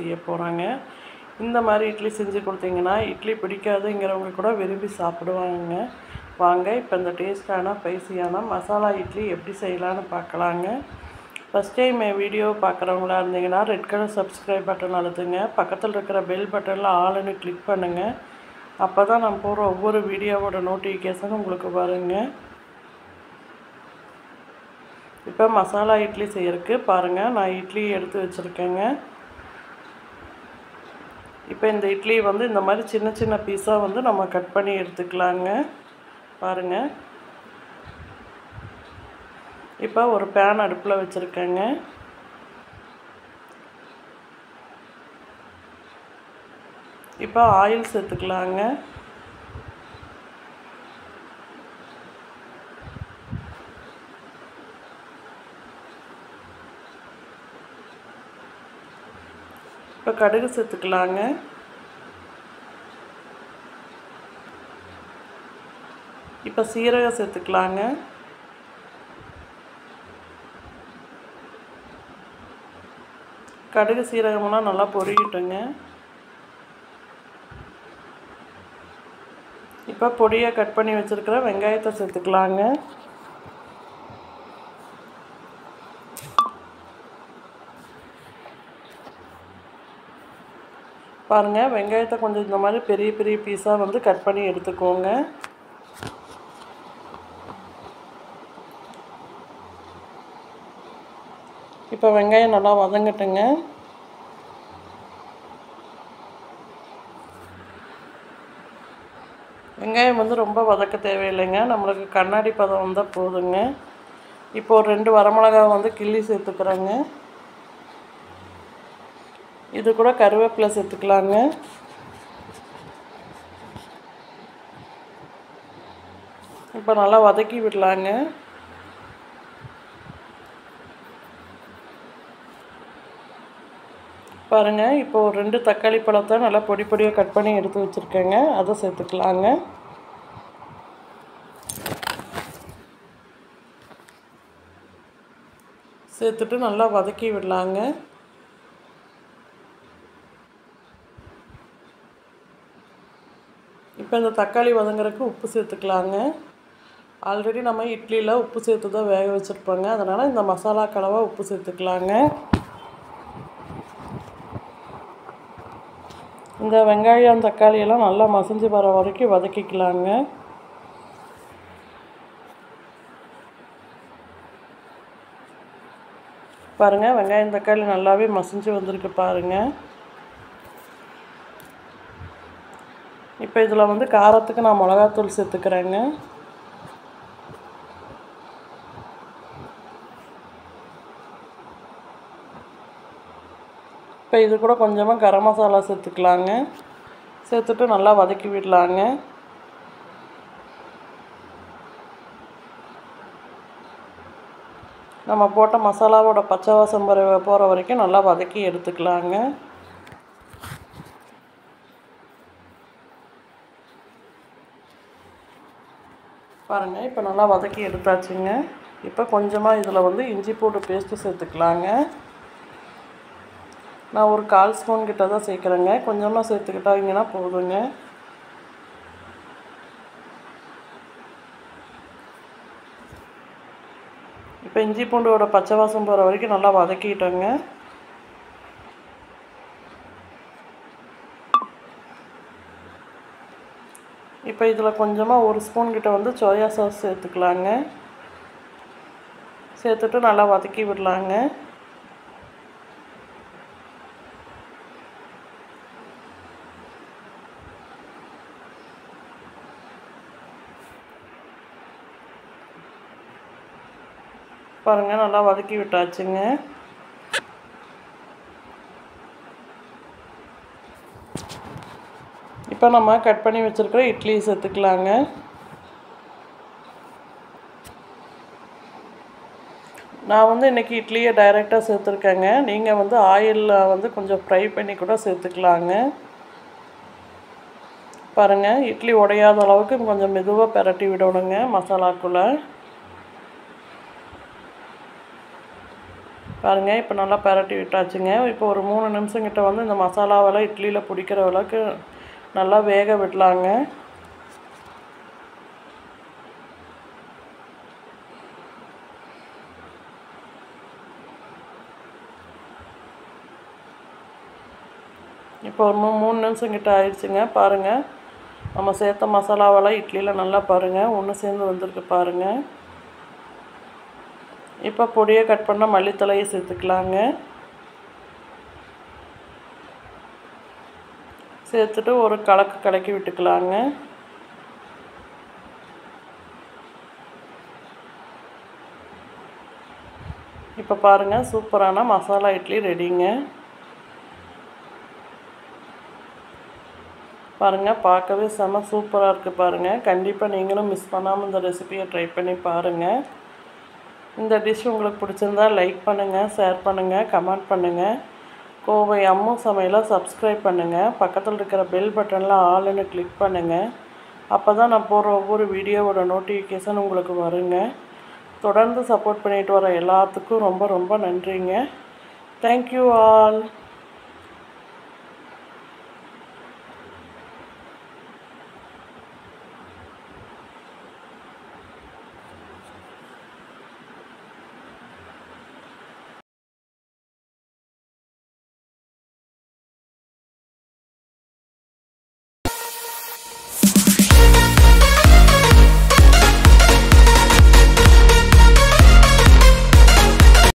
செய்ய போகிறாங்க இந்த மாதிரி இட்லி செஞ்சு கொடுத்தீங்கன்னா இட்லி பிடிக்காதுங்கிறவங்க கூட விரும்பி சாப்பிடுவாங்க வாங்க இப்போ இந்த டேஸ்டான ஸ்பைசியான மசாலா இட்லி எப்படி செய்யலான்னு பார்க்கலாங்க ஃபஸ்ட் டைம் என் வீடியோ பார்க்குறவங்களா இருந்தீங்கன்னா ரெட் கலர் சப்ஸ்கிரைப் பட்டன் அழுத்துங்க பக்கத்தில் இருக்கிற பெல் பட்டனில் ஆளுன்னு கிளிக் பண்ணுங்கள் அப்போ தான் நான் போகிற ஒவ்வொரு வீடியோவோட நோட்டிஃபிகேஷன் உங்களுக்கு வருங்க இப்போ மசாலா இட்லி செய்யறதுக்கு பாருங்கள் நான் இட்லி எடுத்து வச்சுருக்கேங்க இப்போ இந்த இட்லி வந்து இந்த மாதிரி சின்ன சின்ன பீஸாக வந்து நம்ம கட் பண்ணி எடுத்துக்கலாங்க பாருங்கள் இப்போ ஒரு பேன் அடுப்பில் வச்சுருக்கேங்க இப்போ ஆயில் சேர்த்துக்கலாங்க இப்போ கடுகு சேர்த்துக்கலாங்க இப்போ சீரகம் சேர்த்துக்கலாங்க கடுகு சீரகமெல்லாம் நல்லா பொரியட்டுங்க இப்போ பொடியாக கட் பண்ணி வச்சுருக்கிற வெங்காயத்தை சேர்த்துக்கலாங்க பாருங்கள் வெங்காயத்தை கொஞ்சம் இந்த மாதிரி பெரிய பெரிய பீஸாக வந்து கட் பண்ணி எடுத்துக்கோங்க இப்போ வெங்காயம் நல்லா வதங்கட்டுங்க வெங்காயம் வந்து ரொம்ப வதக்க தேவையில்லைங்க நம்மளுக்கு கண்ணாடி பதம் வந்தால் போதுங்க இப்போ ஒரு ரெண்டு வரமிளகா வந்து கிள்ளி சேர்த்துக்கிறேங்க இது கூட கருவேப்பிலை சேர்த்துக்கலாங்க இப்போ நல்லா வதக்கி விடலாங்க பாருங்கள் இப்போ ஒரு ரெண்டு தக்காளி பழத்தை நல்லா பொடி பொடியாக கட் பண்ணி எடுத்து வச்சுருக்கேங்க அதை சேர்த்துக்கலாங்க சேர்த்துட்டு நல்லா வதக்கி விடலாங்க இப்போ இந்த தக்காளி வதங்குறதுக்கு உப்பு சேர்த்துக்கலாங்க ஆல்ரெடி நம்ம இட்லியில் உப்பு சேர்த்து தான் வேக வச்சுருப்போங்க அதனால் இந்த மசாலா கலவை உப்பு சேர்த்துக்கலாங்க இந்த வெங்காயம் தக்காளி எல்லாம் நல்லா மசிஞ்சு வர வரைக்கும் வதக்கிக்கலாங்க பாருங்கள் வெங்காயம் தக்காளி நல்லாவே மசிஞ்சு வந்திருக்கு பாருங்கள் இப்போ இதில் வந்து காரத்துக்கு நான் மிளகாத்தூள் சேர்த்துக்கிறேங்க இப்போ இது கூட கொஞ்சமாக கரம் மசாலா சேர்த்துக்கலாங்க சேர்த்துட்டு நல்லா வதக்கி விடலாங்க நம்ம போட்ட மசாலாவோட பச்சை வாசம் போகிற வரைக்கும் நல்லா வதக்கி எடுத்துக்கலாங்க பாருங்கள் இப்போ நல்லா வதக்கி எடுத்தாச்சுங்க இப்போ கொஞ்சமாக இதில் வந்து இஞ்சி பூண்டு பேஸ்ட்டு சேர்த்துக்கலாங்க நான் ஒரு கால் ஸ்பூன் கிட்ட தான் சேர்க்குறேங்க கொஞ்சமாக சேர்த்துக்கிட்டாங்கன்னா போதுங்க இப்போ இஞ்சி பூண்டோட பச்சை வாசம் போகிற வரைக்கும் நல்லா வதக்கிட்டோங்க இப்போ இதில் கொஞ்சமாக ஒரு ஸ்பூன் கிட்ட வந்து சோயா சாஸ் சேர்த்துக்கலாங்க சேர்த்துட்டு நல்லா வதக்கி விடலாங்க பாருங்கள் நல்லா வதக்கி விட்டாச்சுங்க இப்போ நம்ம கட் பண்ணி வச்சுருக்கிற இட்லி சேர்த்துக்கலாங்க நான் வந்து இன்றைக்கி இட்லியை டைரெக்டாக சேர்த்துருக்கேங்க நீங்கள் வந்து ஆயிலில் வந்து கொஞ்சம் ஃப்ரை பண்ணி கூட சேர்த்துக்கலாங்க பாருங்கள் இட்லி உடையாத அளவுக்கு கொஞ்சம் மெதுவாக பிரட்டி விடணுங்க மசாலாக்குள்ளே பாருங்கள் இப்போ நல்லா பரட்டி விட்டாச்சுங்க இப்போ ஒரு மூணு நிமிஷம் கிட்ட வந்து இந்த மசாலாவெல்லாம் இட்லியில் பிடிக்கிற அளவுக்கு நல்லா வேக விடலாங்க இப்போ ஒரு மூ மூணு நிமிஷம் கிட்ட ஆயிடுச்சுங்க பாருங்கள் நம்ம சேர்த்த மசாலாவெல்லாம் இட்லியில் நல்லா பாருங்கள் ஒன்று சேர்ந்து வந்திருக்கு பாருங்கள் இப்போ பொடியை கட் பண்ண மல்லித்தலையை சேர்த்துக்கலாங்க சேர்த்துட்டு ஒரு கலக்கு கலக்கி விட்டுக்கலாங்க இப்போ பாருங்கள் சூப்பரான மசாலா இட்லி ரெடிங்க பாருங்கள் பார்க்கவே செம சூப்பராக இருக்குது பாருங்கள் கண்டிப்பாக நீங்களும் மிஸ் பண்ணாமல் இந்த ரெசிபியை ட்ரை பண்ணி பாருங்கள் இந்த டிஷ் உங்களுக்கு பிடிச்சிருந்தா லைக் பண்ணுங்கள் ஷேர் பண்ணுங்கள் கமெண்ட் பண்ணுங்கள் கோவை அம்மு சமையலை சப்ஸ்கிரைப் பண்ணுங்கள் பக்கத்தில் இருக்கிற பெல் பட்டனில் ஆளுன்னு கிளிக் பண்ணுங்கள் அப்போ தான் நான் போடுற ஒவ்வொரு வீடியோவோட நோட்டிஃபிகேஷன் உங்களுக்கு வருங்க தொடர்ந்து சப்போர்ட் பண்ணிட்டு வர எல்லாத்துக்கும் ரொம்ப ரொம்ப நன்றிங்க தேங்க்யூ ஆல்